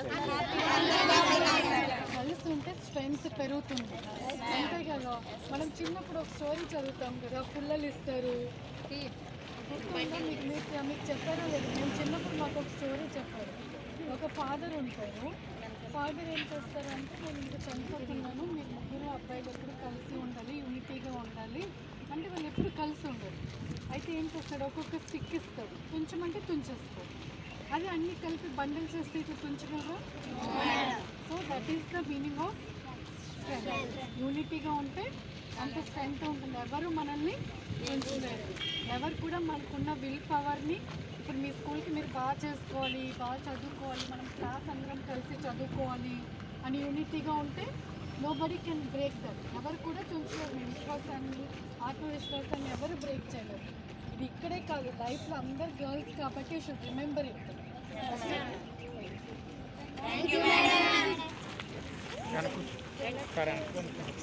కలిసి ఉంటే స్ట్రెంగ్త్ పెరుగుతుంది అంతే కదా మనం చిన్నప్పుడు ఒక స్టోరీ చదువుతాం కదా పుల్లలు ఇస్తారు గుర్తుందా? మీకు మీకు మీకు చెప్పారో లేదు మేము చిన్నప్పుడు మాకు ఒక స్టోరీ చెప్పారు ఒక ఫాదర్ ఉంటారు ఫాదర్ ఏం చేస్తారంటే నేను ఇంకా చనిపోతున్నాను మీరు ముగ్గురు అబ్బాయిలు ఎప్పుడు కలిసి ఉండాలి యూనిటీగా ఉండాలి అంటే వాళ్ళు ఎప్పుడు కలిసి ఉండరు అయితే ఏం చేస్తాడు ఒక్కొక్క స్టిక్ ఇస్తాడు తుంచమంటే తుంచేస్తాడు అది అన్ని కలిపి బండిల్ చేస్తే ఇట్లా తుంచగలరా so that is the meaning of strength యూనిటీగా ఉంటే అంత స్ట్రెంత్ ఉంటుంది ఎవరు మనల్ని ఉంచలేరు ఎవరు కూడా మనకున్న విల్ పవర్ని ఇప్పుడు మీ స్కూల్కి మీరు బాగా చేసుకోవాలి బాగా చదువుకోవాలి మనం క్లాస్ అందరం కలిసి చదువుకోవాలి అని యూనిటీగా ఉంటే nobody can break that ఎవరు కూడా తుంచలేరు మీ విశ్వాసాన్ని ఆత్మవిశ్వాసాన్ని ఎవరు బ్రేక్ చేయలేరు ఇది ఇక్కడే కాదు లైఫ్లో అందరు గర్ల్స్ కాబట్టి షుడ్ రిమెంబర్ ఇట్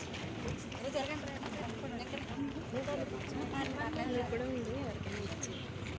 కూడా ఉంది ఎవరికైనా ఇచ్చి